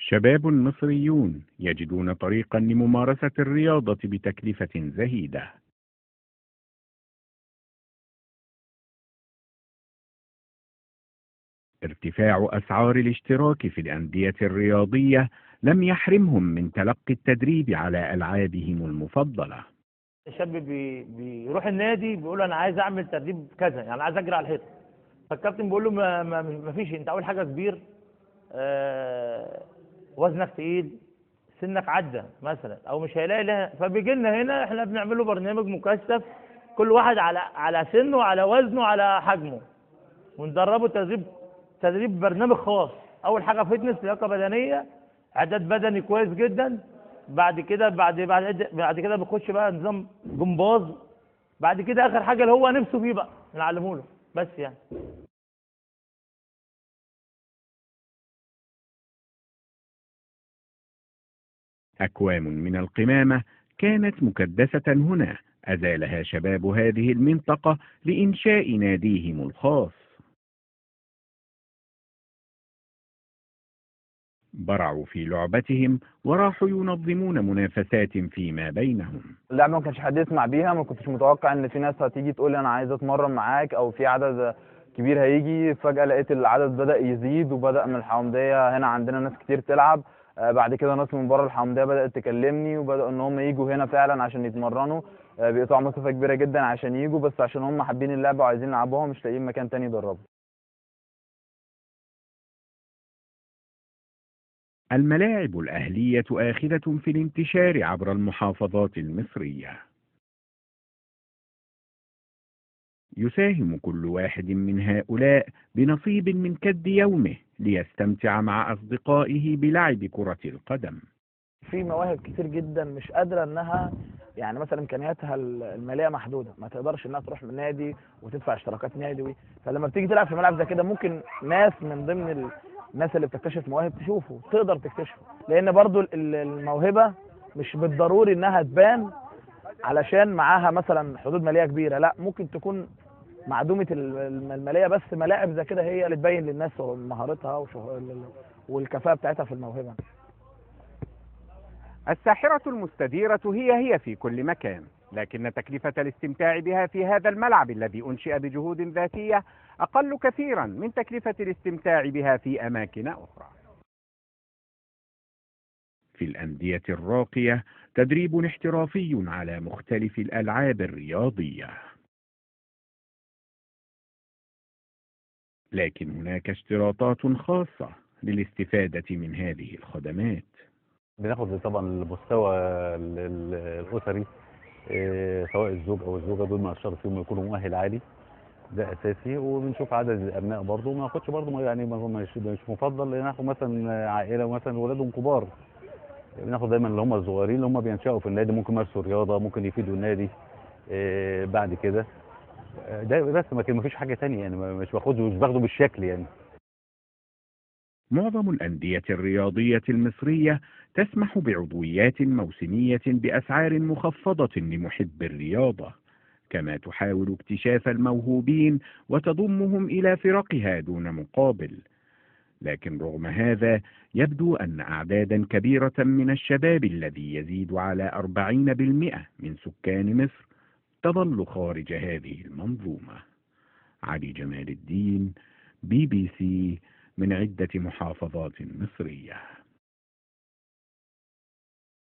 شباب مصريون يجدون طريقا لممارسة الرياضة بتكلفة زهيدة ارتفاع أسعار الاشتراك في الأندية الرياضية لم يحرمهم من تلقي التدريب على ألعابهم المفضلة الشاب بي بيروح النادي بيقول انا عايز اعمل تدريب كذا يعني عايز اجري على الحيط فالكابتن بيقول له ما, ما, ما فيش انت اول حاجه كبير آه وزنك تقيل سنك عدى مثلا او مش هيلاقي لها فبيجي لنا هنا احنا بنعمل له برنامج مكثف كل واحد على على سنه على وزنه على حجمه وندربه تدريب تدريب برنامج خاص اول حاجه فتنس لياقه بدنيه اعداد بدني كويس جدا بعد كده بعد بعد بعد كده بيخش بقى نظام جمباز بعد كده اخر حاجه اللي هو نفسه فيه بقى نعلمه له بس يعني أكوام من القمامة كانت مكدسة هنا أزالها شباب هذه المنطقة لإنشاء ناديهم الخاص برعوا في لعبتهم وراحوا ينظمون منافسات فيما بينهم اللعبه ما كانش حد يسمع بيها ما كنتش متوقع ان في ناس هتيجي تقول لي انا عايز اتمرن معاك او في عدد كبير هيجي فجاه لقيت العدد بدا يزيد وبدا من الحومديه هنا عندنا ناس كتير تلعب آه، بعد كده ناس من بره الحومديه بدات تكلمني وبداوا ان هم يجوا هنا فعلا عشان يتمرنوا آه، بيقطعوا مسافه كبيره جدا عشان يجوا بس عشان هم حابين اللعبه وعايزين يلعبوها مش لاقيين مكان تاني يدربوا الملاعب الأهلية آخذة في الانتشار عبر المحافظات المصرية يساهم كل واحد من هؤلاء بنصيب من كد يومه ليستمتع مع أصدقائه بلعب كرة القدم في مواهب كتير جدا مش قادره انها يعني مثلا امكانياتها الماليه محدوده ما تقدرش انها تروح من نادي وتدفع اشتراكات نادي وي. فلما بتيجي تلعب في ملعب زي كده ممكن ناس من ضمن الناس اللي بتكتشف مواهب تشوفه تقدر تكتشفه لان برضو ال- الموهبه مش بالضروري انها تبان علشان معاها مثلا حدود ماليه كبيره لا ممكن تكون معدومه ال- الماليه بس ملاعب زي كده هي اللي تبين للناس مهارتها وشه- والكفاءه بتاعتها في الموهبه الساحرة المستديرة هي هي في كل مكان لكن تكلفة الاستمتاع بها في هذا الملعب الذي أنشئ بجهود ذاتية أقل كثيرا من تكلفة الاستمتاع بها في أماكن أخرى في الأندية الراقية تدريب احترافي على مختلف الألعاب الرياضية لكن هناك اشتراطات خاصة للاستفادة من هذه الخدمات بناخد طبعا المستوى ال- ال- الاسري إيه، سواء الزوج او الزوجه دول ما اشترط فيهم يكونوا مؤهل عالي ده اساسي وبنشوف عدد الابناء برضه ما ناخدش برضه يعني ما- مش مش مفضل لان ناخد مثلا عائله مثلا ولادهم كبار بناخد دايما اللي هم الصغيرين اللي هم بينشأوا في النادي ممكن يمارسوا رياضه ممكن يفيدوا النادي إيه، بعد كده آه، ده بس ما فيش حاجه تانية يعني ما- مش باخده مش باخده بالشكل يعني معظم الأندية الرياضية المصرية تسمح بعضويات موسمية بأسعار مخفضة لمحب الرياضة كما تحاول اكتشاف الموهوبين وتضمهم إلى فرقها دون مقابل لكن رغم هذا يبدو أن أعدادا كبيرة من الشباب الذي يزيد على أربعين بالمئة من سكان مصر تظل خارج هذه المنظومة علي جمال الدين بي بي سي من عدة محافظات مصرية